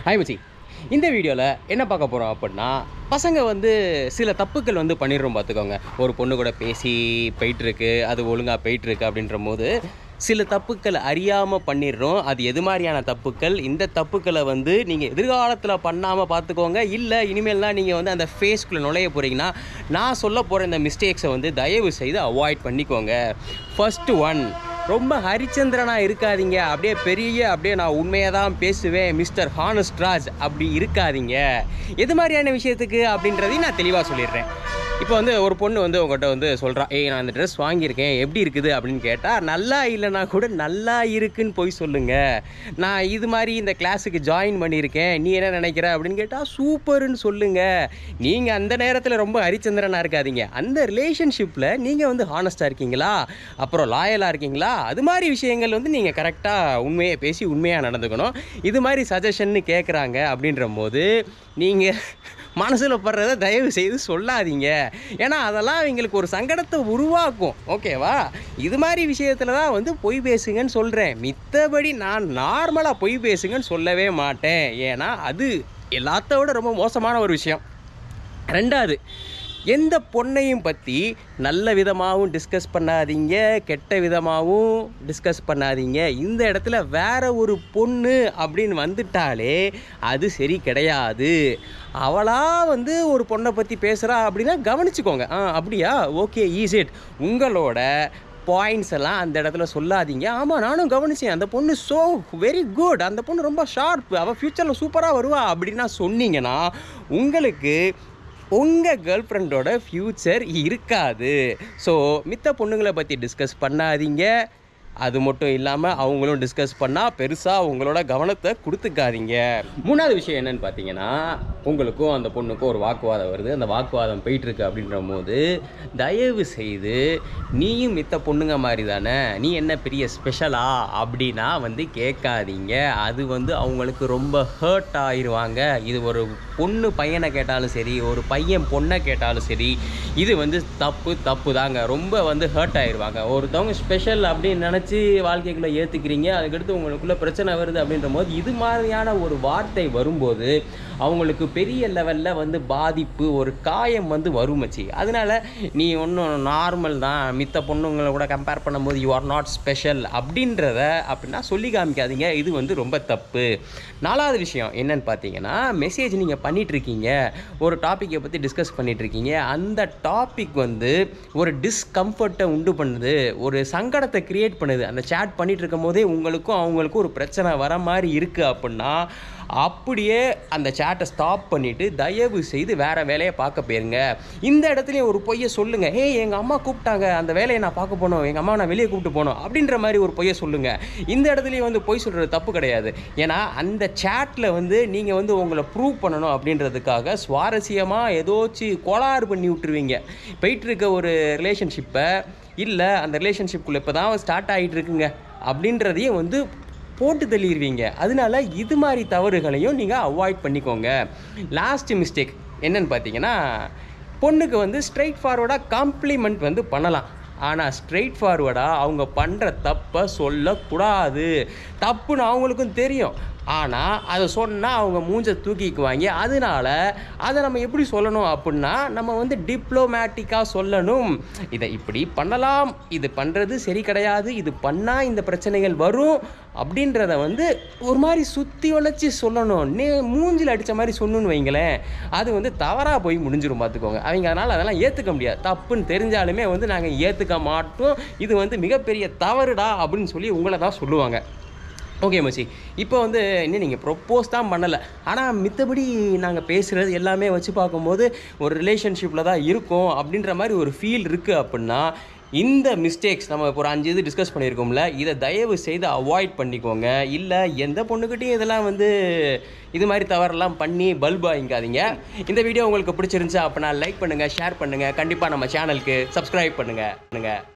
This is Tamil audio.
ஹாய் மச்சி இந்த வீடியோவில் என்ன பார்க்க போகிறோம் அப்படின்னா பசங்க வந்து சில தப்புக்கள் வந்து பண்ணிடுறோம் பார்த்துக்கோங்க ஒரு பொண்ணு கூட பேசி போயிட்டுருக்கு அது ஒழுங்காக போயிட்டுருக்கு அப்படின்ற போது சில தப்புக்கள் அறியாமல் பண்ணிடுறோம் அது எது மாதிரியான தப்புக்கள் இந்த தப்புக்களை வந்து நீங்கள் எதிர்காலத்தில் பண்ணாமல் பார்த்துக்கோங்க இல்லை இனிமேல் தான் நீங்கள் வந்து அந்த ஃபேஸ்க்குள்ளே நுழைய போகிறீங்கன்னா நான் சொல்ல போகிற இந்த மிஸ்டேக்ஸை வந்து தயவு செய்து அவாய்ட் பண்ணிக்கோங்க ஃபர்ஸ்ட் ஒன் ரொம்ப ஹரிச்சந்திரனாக இருக்காதீங்க அப்படியே பெரிய அப்படியே நான் உண்மையாக தான் பேசுவேன் மிஸ்டர் ஹானஸ்ட் ராஜ் அப்படி இருக்காதீங்க எது மாதிரியான விஷயத்துக்கு அப்படின்றதையும் நான் தெளிவாக சொல்லிடுறேன் இப்போ வந்து ஒரு பொண்ணு வந்து உங்கள்கிட்ட வந்து சொல்கிறான் ஏய் நான் இந்த ட்ரெஸ் வாங்கியிருக்கேன் எப்படி இருக்குது அப்படின்னு கேட்டால் நல்லா இல்லைனா கூட நல்லா இருக்குன்னு போய் சொல்லுங்கள் நான் இது மாதிரி இந்த கிளாஸுக்கு ஜாயின் பண்ணியிருக்கேன் நீ என்ன நினைக்கிற அப்படின்னு கேட்டால் சூப்பர்னு சொல்லுங்கள் நீங்கள் அந்த நேரத்தில் ரொம்ப ஹரிச்சந்திரனாக இருக்காதீங்க அந்த ரிலேஷன்ஷிப்பில் நீங்கள் வந்து ஹானஸ்ட்டாக இருக்கீங்களா அப்புறம் லாயலாக இருக்கீங்களா அது மாதிரி விஷயங்கள் வந்து நீங்கள் கரெக்டாக உண்மையை பேசி உண்மையாக நடந்துக்கணும் இது மாதிரி சஜஷன்னு கேட்குறாங்க அப்படின்ற போது நீங்கள் மனசில் படுறத தயவு செய்து சொல்லாதீங்க ஏன்னா அதெல்லாம் அவங்களுக்கு ஒரு சங்கடத்தை உருவாக்கும் ஓகேவா இது மாதிரி விஷயத்தில் தான் வந்து பொய் பேசுங்கன்னு சொல்கிறேன் மித்தபடி நான் நார்மலாக பொய் பேசுங்கன்னு சொல்லவே மாட்டேன் ஏன்னா அது எல்லாத்த விட ரொம்ப மோசமான ஒரு விஷயம் ரெண்டாவது எந்த பொண்ணையும் பற்றி நல்ல விதமாகவும் டிஸ்கஸ் பண்ணாதீங்க கெட்ட விதமாகவும் டிஸ்கஸ் பண்ணாதீங்க இந்த இடத்துல வேற ஒரு பொண்ணு அப்படின்னு வந்துட்டாலே அது சரி கிடையாது அவளா வந்து ஒரு பொண்ணை பற்றி பேசுகிறா அப்படின்னா கவனிச்சுக்கோங்க ஆ அப்படியா ஓகே ஈஸ் இட் உங்களோட பாயிண்ட்ஸ் எல்லாம் அந்த இடத்துல சொல்லாதீங்க ஆமாம் நானும் கவனிச்சேன் அந்த பொண்ணு ஸோ வெரி குட் அந்த பொண்ணு ரொம்ப ஷார்ப் அவள் ஃப்யூச்சரில் சூப்பராக வருவா அப்படின்னா சொன்னீங்கன்னா உங்களுக்கு உங்கள் கேர்ள் ஃப்ரெண்டோட ஃப்யூச்சர் இருக்காது ஸோ மித்த பொண்ணுங்களை பற்றி டிஸ்கஸ் பண்ணாதீங்க அது மட்டும் இல்லாமல் அவங்களும் டிஸ்கஸ் பண்ணால் பெருசாக உங்களோட கவனத்தை கொடுத்துக்காதீங்க மூணாவது விஷயம் என்னன்னு பார்த்தீங்கன்னா உங்களுக்கும் அந்த பொண்ணுக்கும் ஒரு வாக்குவாதம் வருது அந்த வாக்குவாதம் போயிட்டுருக்கு அப்படின்ற போது தயவு செய்து நீயும் மித்த பொண்ணுங்க மாதிரி தானே நீ என்ன பெரிய ஸ்பெஷலா அப்படின்னா வந்து கேட்காதீங்க அது வந்து அவங்களுக்கு ரொம்ப ஹர்ட் ஆயிடுவாங்க இது ஒரு பொண்ணு பையனை கேட்டாலும் சரி ஒரு பையன் பொண்ணை கேட்டாலும் சரி இது வந்து தப்பு தப்பு தாங்க ரொம்ப வந்து ஹர்ட் ஆயிடுவாங்க ஒருத்தவங்க ஸ்பெஷல் அப்படின்னு நினச்சி வாழ்க்கைக்குள்ளே ஏற்றுக்கிறீங்க அதுக்கடுத்து உங்களுக்குள்ள பிரச்சனை வருது அப்படின்ற போது இது மாதிரியான ஒரு வார்த்தை வரும்போது அவங்களுக்கு பெரிய லெவலில் வந்து பாதிப்பு ஒரு காயம் வந்து வருமச்சி அதனால நீ ஒன்றும் நார்மல் தான் மித்த பொண்ணுங்களை கூட கம்பேர் பண்ணும்போது யூ ஆர் நாட் ஸ்பெஷல் அப்படின்றத அப்படின்னா சொல்லி காமிக்காதீங்க இது வந்து ரொம்ப தப்பு நாலாவது விஷயம் என்னன்னு பார்த்தீங்கன்னா மெசேஜ் நீங்கள் பண்ணிட்டு இருக்கீங்க ஒரு டாப்பிக்கை பற்றி டிஸ்கஸ் பண்ணிட்டு இருக்கீங்க அந்த டாபிக் வந்து ஒரு டிஸ்கம்ஃபர்ட்டை உண்டு பண்ணுது ஒரு சங்கடத்தை கிரியேட் பண்ணுது அந்த சேட் பண்ணிட்டு இருக்கும் போதே உங்களுக்கும் அவங்களுக்கும் ஒரு பிரச்சனை வர மாதிரி இருக்குது அப்படின்னா அப்படியே அந்த சேட்டை ஸ்டாப் பண்ணிவிட்டு தயவு செய்து வேறு வேலையை பார்க்க போயிருங்க இந்த இடத்துலையும் ஒரு பொய்யை சொல்லுங்கள் ஹே எங்கள் அம்மா கூப்பிட்டாங்க அந்த வேலையை நான் பார்க்க போனோம் எங்கள் அம்மா நான் வெளியே கூப்பிட்டு போனோம் அப்படின்ற மாதிரி ஒரு பொய்யை சொல்லுங்கள் இந்த இடத்துலையும் வந்து பொய் சொல்கிறது தப்பு கிடையாது ஏன்னா அந்த சேட்டில் வந்து நீங்கள் வந்து உங்களை ப்ரூவ் பண்ணணும் அப்படின்றதுக்காக சுவாரஸ்யமாக ஏதோச்சு கோளாறு பண்ணி விட்டுருவீங்க போயிட்டு இருக்க ஒரு ரிலேஷன்ஷிப்பை இல்லை அந்த ரிலேஷன்ஷிப்குள்ளே இப்போ தான் ஸ்டார்ட் ஆகிட்டு இருக்குங்க அப்படின்றதையும் வந்து போட்டு தள்ளிடுவீங்க அதனால இது மாதிரி தவறுகளையும் நீங்கள் அவாய்ட் பண்ணிக்கோங்க லாஸ்ட் மிஸ்டேக் என்னன்னு பார்த்தீங்கன்னா பொண்ணுக்கு வந்து ஸ்ட்ரைட் ஃபார்வர்டாக காம்ப்ளிமெண்ட் வந்து பண்ணலாம் ஆனால் ஸ்ட்ரெயிட் ஃபார்வர்டாக அவங்க பண்ணுற தப்பை சொல்லக்கூடாது தப்புன்னு அவங்களுக்கும் தெரியும் ஆனால் அதை சொன்னால் அவங்க மூஞ்ச தூக்கிக்குவாங்க அதனால அதை நம்ம எப்படி சொல்லணும் அப்படின்னா நம்ம வந்து டிப்ளோமேட்டிக்காக சொல்லணும் இதை இப்படி பண்ணலாம் இது பண்ணுறது சரி கிடையாது இது பண்ணால் இந்த பிரச்சனைகள் வரும் அப்படின்றத வந்து ஒரு மாதிரி சுற்றி உழைச்சி சொல்லணும் நே மூஞ்சில் அடித்த மாதிரி சொன்னோன்னு வைங்களேன் அது வந்து தவறாக போய் முடிஞ்சிரும் பார்த்துக்கோங்க அவங்க அதனால் அதெல்லாம் ஏற்றுக்க முடியாது தப்புன்னு தெரிஞ்சாலுமே வந்து நாங்கள் ஏற்றுக்க மாட்டோம் இது வந்து மிகப்பெரிய தவறுடா அப்படின்னு சொல்லி உங்களை தான் சொல்லுவாங்க ஓகே மச்சி இப்போ வந்து இன்னும் நீங்கள் ப்ரொப்போஸ் தான் பண்ணலை ஆனால் மித்தபடி நாங்கள் பேசுகிறது எல்லாமே வச்சு பார்க்கும்போது ஒரு ரிலேஷன்ஷிப்பில் தான் இருக்கோம் அப்படின்ற மாதிரி ஒரு ஃபீல் இருக்குது அப்படின்னா இந்த மிஸ்டேக்ஸ் நம்ம இப்போ ஒரு அஞ்சு இது டிஸ்கஸ் பண்ணியிருக்கோம்ல இதை தயவு செய்து அவாய்ட் பண்ணிக்கோங்க இல்லை எந்த பொண்ணுக்கிட்டையும் இதெல்லாம் வந்து இது மாதிரி தவறெல்லாம் பண்ணி பல்ப் வாங்கிக்காதீங்க இந்த வீடியோ உங்களுக்கு பிடிச்சிருந்துச்சு அப்படின்னா லைக் பண்ணுங்கள் ஷேர் பண்ணுங்கள் கண்டிப்பாக நம்ம சேனலுக்கு சப்ஸ்கிரைப் பண்ணுங்கள் பண்ணுங்கள்